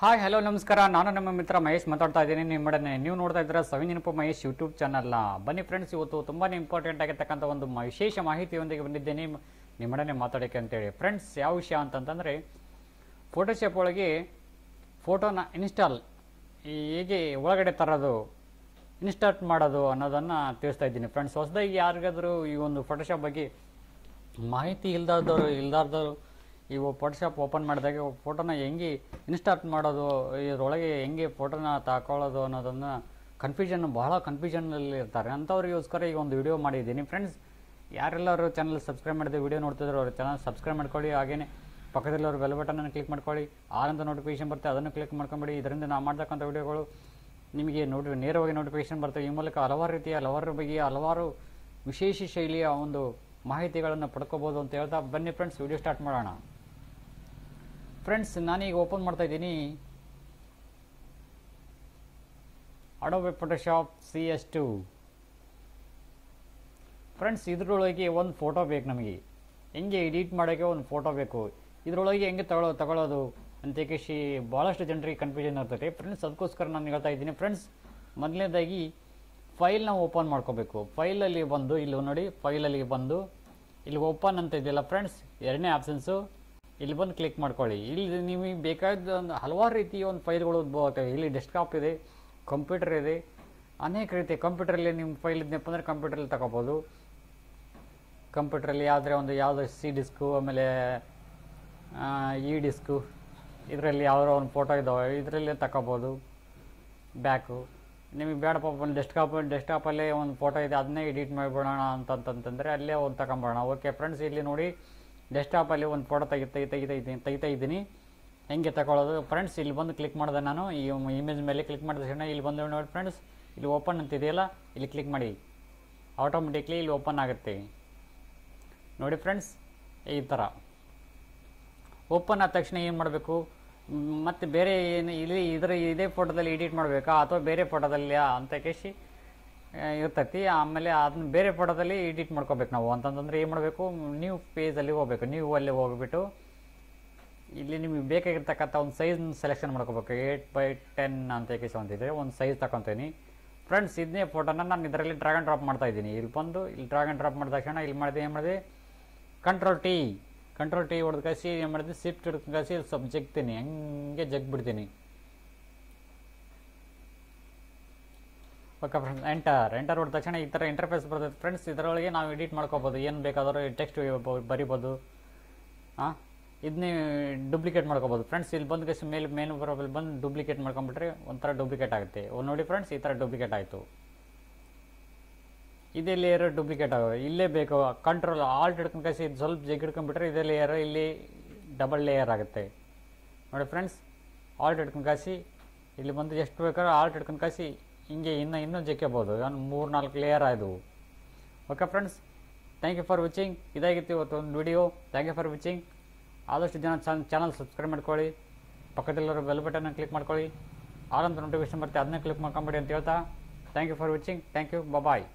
hi hello ನಮಸ್ಕಾರ ನಾನು ನಮ್ಮ ಮಿತ್ರ ಮಹೇಶ್ ಮಾತಾಡ್ತಾ ಇದ್ದೀನಿ ನಿಮ್ಮಡನೆ ನೀವು ನೋಡ್ತಾ ಇದ್ದೀರಾ ಸವಿನೆನಪು ಮಹೇಶ್ ಯೂಟ್ಯೂಬ್ ಚಾನಲ್ನ ಬನ್ನಿ ಫ್ರೆಂಡ್ಸ್ ಇವತ್ತು ತುಂಬಾ ಇಂಪಾರ್ಟೆಂಟ್ ಆಗಿರ್ತಕ್ಕಂಥ ಒಂದು ಮ- ವಿಶೇಷ ಮಾಹಿತಿಯೊಂದಿಗೆ ಬಂದಿದ್ದೇನೆ ನಿಮ್ಮಡನೆ ಮಾತಾಡೋಕ್ಕೆ ಅಂತೇಳಿ ಫ್ರೆಂಡ್ಸ್ ಯಾವ ವಿಷಯ ಅಂತಂತಂದರೆ ಫೋಟೋಶಾಪ್ ಒಳಗೆ ಫೋಟೋನ ಇನ್ಸ್ಟಾಲ್ ಹೇಗೆ ಒಳಗಡೆ ತರೋದು ಇನ್ಸ್ಟಾರ್ಟ್ ಮಾಡೋದು ಅನ್ನೋದನ್ನು ತಿಳಿಸ್ತಾ ಇದ್ದೀನಿ ಫ್ರೆಂಡ್ಸ್ ಹೊಸದಾಗಿ ಯಾರಿಗಾದರೂ ಈ ಒಂದು ಫೋಟೋಶಾಪ್ ಬಗ್ಗೆ ಮಾಹಿತಿ ಇಲ್ದಾರ್ದವರು ಇಲ್ದಾರ್ದವರು ಇವು ಫೋಟೋಶಾಪ್ ಓಪನ್ ಮಾಡಿದಾಗ ಫೋಟೋನ ಹೆಂಗೆ ಇನ್ಸ್ಟಾರ್ಟ್ ಮಾಡೋದು ಇದರೊಳಗೆ ಹೆಂಗೆ ಫೋಟೋನ ತಗೊಳ್ಳೋದು ಅನ್ನೋದನ್ನು ಕನ್ಫ್ಯೂಷನ್ ಬಹಳ ಕನ್ಫ್ಯೂಷನಲ್ಲಿ ಇರ್ತಾರೆ ಅಂಥವ್ರಿಗೋಸ್ಕರ ಈಗ ಒಂದು ವಿಡಿಯೋ ಮಾಡಿದ್ದೀನಿ ಫ್ರೆಂಡ್ಸ್ ಯಾರೆಲ್ಲರೂ ಚಾನಲ್ ಸಬ್ಸ್ಕ್ರೈಬ್ ಮಾಡಿದ ವಿಡಿಯೋ ನೋಡ್ತಿದ್ರು ಅವ್ರ ಚಾನಲ್ ಸಬ್ಸ್ಕ್ರೈಬ್ ಮಾಡ್ಕೊಳ್ಳಿ ಹಾಗೇನೆ ಪಕ್ಕದಲ್ಲಿ ಅವ್ರ ಬೆಲ್ ಬಟನನ್ನು ಕ್ಲಿಕ್ ಮಾಡ್ಕೊಳ್ಳಿ ಆನಂತ ನೋಟಿಫಿಕೇಶನ್ ಬರುತ್ತೆ ಅದನ್ನು ಕ್ಲಿಕ್ ಮಾಡ್ಕೊಂಬಿಡಿ ಇದರಿಂದ ನಾವು ಮಾಡ್ತಕ್ಕಂಥ ವಿಡಿಯೋಗಳು ನಿಮಗೆ ನೋಡಿ ನೇರವಾಗಿ ನೋಟಿಫಿಕೇಶನ್ ಬರ್ತವೆ ಈ ಮೂಲಕ ಹಲವಾರು ರೀತಿಯ ಹಲವಾರು ಬಗೆಯ ಹಲವಾರು ವಿಶೇಷ ಶೈಲಿಯ ಒಂದು ಮಾಹಿತಿಗಳನ್ನು ಪಡ್ಕೋಬೋದು ಅಂತ ಹೇಳ್ತಾ ಬನ್ನಿ ಫ್ರೆಂಡ್ಸ್ ವಿಡಿಯೋ ಸ್ಟಾರ್ಟ್ ಮಾಡೋಣ ಫ್ರೆಂಡ್ಸ್ ನಾನೀಗ ಓಪನ್ ಮಾಡ್ತಾ ಇದ್ದೀನಿ Adobe Photoshop C S two friends ಇದ್ರೊಳಗೆ ಒಂದು ಫೋಟೋ ಬೇಕು ನಮಗೆ ಹೆಂಗೆ ಎಡಿಟ್ ಮಾಡೋಕ್ಕೆ ಒಂದು ಫೋಟೋ ಬೇಕು ಇದರೊಳಗೆ ಹೆಂಗೆ ತಗೊಳ್ಳೋ ತಗೊಳ್ಳೋದು ಅಂತ ಕೇಶಿ ಭಾಳಷ್ಟು ಜನರಿಗೆ ಕನ್ಫ್ಯೂಷನ್ ಇರ್ತದೆ ಫ್ರೆಂಡ್ಸ್ ಅದಕ್ಕೋಸ್ಕರ ನಾನು ಹೇಳ್ತಾ ಇದ್ದೀನಿ ಫ್ರೆಂಡ್ಸ್ ಮೊದಲನೇದಾಗಿ ಫೈಲ್ನ ಓಪನ್ ಮಾಡ್ಕೋಬೇಕು ಫೈಲಲ್ಲಿ ಬಂದು ಇಲ್ಲಿ ನೋಡಿ ಫೈಲಲ್ಲಿ ಬಂದು ಇಲ್ಲಿ ಓಪನ್ ಅಂತ ಇದೆಯಲ್ಲ ಫ್ರೆಂಡ್ಸ್ ಎರಡನೇ ಆಪ್ಷನ್ಸು ಇಲ್ಲಿ ಬಂದು ಕ್ಲಿಕ್ ಮಾಡ್ಕೊಳ್ಳಿ ಇಲ್ಲಿ ನಿಮಗೆ ಬೇಕಾದ ಒಂದು ಹಲವಾರು ರೀತಿಯ ಒಂದು ಫೈಲ್ಗಳು ಉದ್ಭವ ಆಗ್ತವೆ ಇಲ್ಲಿ ಡೆಸ್ಕ್ಟಾಪ್ ಇದೆ ಕಂಪ್ಯೂಟರ್ ಇದೆ ಅನೇಕ ರೀತಿ ಕಂಪ್ಯೂಟರಲ್ಲಿ ನಿಮ್ಮ ಫೈಲ್ ಇದ್ನಪ್ಪ ಅಂದರೆ ಕಂಪ್ಯೂಟ್ರಲ್ಲಿ ತಗೋಬೋದು ಕಂಪ್ಯೂಟ್ರಲ್ಲಿ ಯಾವುದೇ ಒಂದು ಯಾವುದೋ ಸಿ ಡಿಸ್ಕು ಆಮೇಲೆ ಇ ಡಿಸ್ಕು ಇದರಲ್ಲಿ ಯಾವುದೋ ಒಂದು ಫೋಟೋ ಇದ್ದಾವೆ ಇದರಲ್ಲಿ ತಗೋಬೋದು ಬ್ಯಾಕು ನಿಮಗೆ ಬೇಡಪ್ಪ ಒಂದು ಡೆಸ್ಕ್ಟಾಪ್ ಡೆಸ್ಕ್ಟಾಪಲ್ಲೇ ಒಂದು ಫೋಟೋ ಇದೆ ಅದನ್ನೇ ಎಡಿಟ್ ಮಾಡಿಬಿಡೋಣ ಅಂತಂತಂದರೆ ಅಲ್ಲೇ ಒಂದು ತಗೊಂಬೋಣ ಓಕೆ ಫ್ರೆಂಡ್ಸ್ ಇಲ್ಲಿ ನೋಡಿ ಡೆಸ್ಕ್ಟಾಪಲ್ಲಿ ಒಂದು ಫೋಟೋ ತೆಗಿ ತೆಗಿ ತೆಗಿತಾ ಇದ್ದೀನಿ ತೆಗಿತಾ ಇದ್ದೀನಿ ಹೆಂಗೆ ತಗೊಳ್ಳೋದು ಫ್ರೆಂಡ್ಸ್ ಇಲ್ಲಿ ಬಂದು ಕ್ಲಿಕ್ ಮಾಡಿದೆ ನಾನು ಈ ಇಮೇಜ್ ಮೇಲೆ ಕ್ಲಿಕ್ ಮಾಡಿದ ತಕ್ಷಣ ಇಲ್ಲಿ ಬಂದು ನೋಡಿ ಫ್ರೆಂಡ್ಸ್ ಇಲ್ಲಿ ಓಪನ್ ಅಂತ ಇದೆಯಲ್ಲ ಇಲ್ಲಿ ಕ್ಲಿಕ್ ಮಾಡಿ ಆಟೋಮೆಟಿಕ್ಲಿ ಇಲ್ಲಿ ಓಪನ್ ಆಗುತ್ತೆ ನೋಡಿ ಫ್ರೆಂಡ್ಸ್ ಈ ಥರ ಓಪನ್ ಆದ ತಕ್ಷಣ ಏನು ಮಾಡಬೇಕು ಮತ್ತು ಬೇರೆ ಏನು ಇಲ್ಲಿ ಇದರ ಇದೇ ಫೋಟೋದಲ್ಲಿ ಎಡಿಟ್ ಮಾಡಬೇಕಾ ಅಥವಾ ಬೇರೆ ಫೋಟೋದಲ್ಲಿ ಅಂತ ಕೇಸಿ ಇರ್ತೈತಿ ಆಮೇಲೆ ಅದನ್ನ ಬೇರೆ ಫೋಟೋದಲ್ಲಿ ಎಡಿಟ್ ಮಾಡ್ಕೋಬೇಕು ನಾವು ಅಂತಂತಂದ್ರೆ ಏನು ಮಾಡಬೇಕು ನ್ಯೂ ಪೇಜಲ್ಲಿ ಹೋಗ್ಬೇಕು ನೀವು ಅಲ್ಲಿ ಹೋಗ್ಬಿಟ್ಟು ಇಲ್ಲಿ ನಿಮಗೆ ಬೇಕಾಗಿರ್ತಕ್ಕಂಥ ಒಂದು ಸೈಜ್ ಸೆಲೆಕ್ಷನ್ ಮಾಡ್ಕೋಬೇಕು ಏಯ್ಟ್ ಬೈ ಟೆನ್ ಅಂತ ಕೇಸಿ ಅಂತಿದೆ ಒಂದು ಸೈಜ್ ತಗೊತೀನಿ ಫ್ರೆಂಡ್ಸ್ ಇದನ್ನೇ ಫೋಟೋನ ನಾನು ಇದರಲ್ಲಿ ಡ್ರ್ಯಾಗ್ ಆ್ಯಂಡ್ ಡ್ರಾಪ್ ಮಾಡ್ತಾ ಇದ್ದೀನಿ ಇಲ್ಲಿ ಬಂದು ಇಲ್ಲಿ ಡ್ರ್ಯಾಗ್ ಆ್ಯಂಡ್ ಡ್ರಾಪ್ ಮಾಡಿದ ತಕ್ಷಣ ಇಲ್ಲಿ ಮಾಡಿದೆ ಏನು ಮಾಡಿದೆ ಕಂಟ್ರೋಲ್ ಟಿ ಕಂಟ್ರೋಲ್ ಟಿ ಹೊಡೆದು ಕಳಿಸಿ ಏನು ಮಾಡಿದೆ ಶಿಫ್ಟ್ ಹಿಡ್ದು ಕಳಿಸಿ ಇಲ್ಲಿ ಸ್ವಲ್ಪ ಜಗ್ತೀನಿ ಹಂಗೆ ಜಗ್ ಬಿಡ್ತೀನಿ ಓಕೆ ಫ್ರೆಂಡ್ಸ್ ಎಂಟರ್ ಎಂಟರ್ ಹೊಡೆದ ತಕ್ಷಣ ಈ ಥರ ಇಂಟರ್ಫೇಸ್ ಬರ್ತದೆ ಫ್ರೆಂಡ್ಸ್ ಇದರೊಳಗೆ ನಾವು ಎಡಿಟ್ ಮಾಡ್ಕೋಬೋದು ಏನು ಬೇಕಾದರೂ ಟೆಕ್ಸ್ಟ್ ಬರಿಬೋದು ಹಾಂ ಇದನ್ನೇ ಡೂಪ್ಲಿಕೇಟ್ ಮಾಡ್ಕೋಬೋದು ಫ್ರೆಂಡ್ಸ್ ಇಲ್ಲಿ ಬಂದ ಕಳಿಸಿ ಮೇಲೆ ಮೇನು ಬರೋಬಲ್ಲಿ ಬಂದು ಡೂಪ್ಲಿಕೇಟ್ ಮಾಡ್ಕೊಂಬಿಟ್ರೆ ಒಂಥರ ಡೂಪ್ಲಿಕೇಟ್ ಆಗುತ್ತೆ ಒಂದು ನೋಡಿ ಫ್ರೆಂಡ್ಸ್ ಈ ಥರ ಡೂಪ್ಲಿಕೇಟ್ ಆಯಿತು ಇದೇ ಲೇಯರ್ ಡೂಪ್ಲಿಕೇಟ್ ಆಗೋದು ಇಲ್ಲೇ ಬೇಕು ಕಂಟ್ರೋಲ್ ಆಲ್ಟ್ ಹಿಡ್ಕೊಂಡು ಕಳಿಸಿ ಇದು ಸ್ವಲ್ಪ ಜಗ್ ಹಿಡ್ಕೊಂಡ್ಬಿಟ್ರೆ ಇದೇ ಲೇಯರ್ ಇಲ್ಲಿ ಡಬಲ್ ಲೇಯರ್ ಆಗುತ್ತೆ ನೋಡಿ ಫ್ರೆಂಡ್ಸ್ ಆಲ್ಟ್ ಹಿಡ್ಕೊಂಡು ಕಳಿಸಿ ಇಲ್ಲಿ ಬಂದು ಎಷ್ಟು ಬೇಕಾದ್ರೂ ಆಲ್ಟ್ ಹಿಡ್ಕೊಂಡು ಕಳಿಸಿ ಹಿಂಗೆ ಇನ್ನೂ ಇನ್ನೂ ಜಕ್ಕೋಬೋದು ಒಂದು ಮೂರು ನಾಲ್ಕು ಲೇಯರ್ ಆದವು okay friends thank you for watching ಇದಾಗಿತ್ತು ಇವತ್ತು ಒಂದು video thank you for watching ಆದಷ್ಟು ಜನ ಚಾನಲ್ ಸಬ್ಸ್ಕ್ರೈಬ್ ಮಾಡ್ಕೊಳ್ಳಿ ಪಕ್ಕದಲ್ಲಿರೋ ಬೆಲ್ ಬಟನ್ನ ಕ್ಲಿಕ್ ಮಾಡ್ಕೊಳ್ಳಿ ಆನಂತರ ನೋಟಿಫಿಕೇಶನ್ ಬರುತ್ತೆ ಅದನ್ನೇ ಕ್ಲಿಕ್ ಮಾಡ್ಕೊಂಬಿಡಿ ಅಂತ ಹೇಳ್ತಾ thank you for watching thank you bye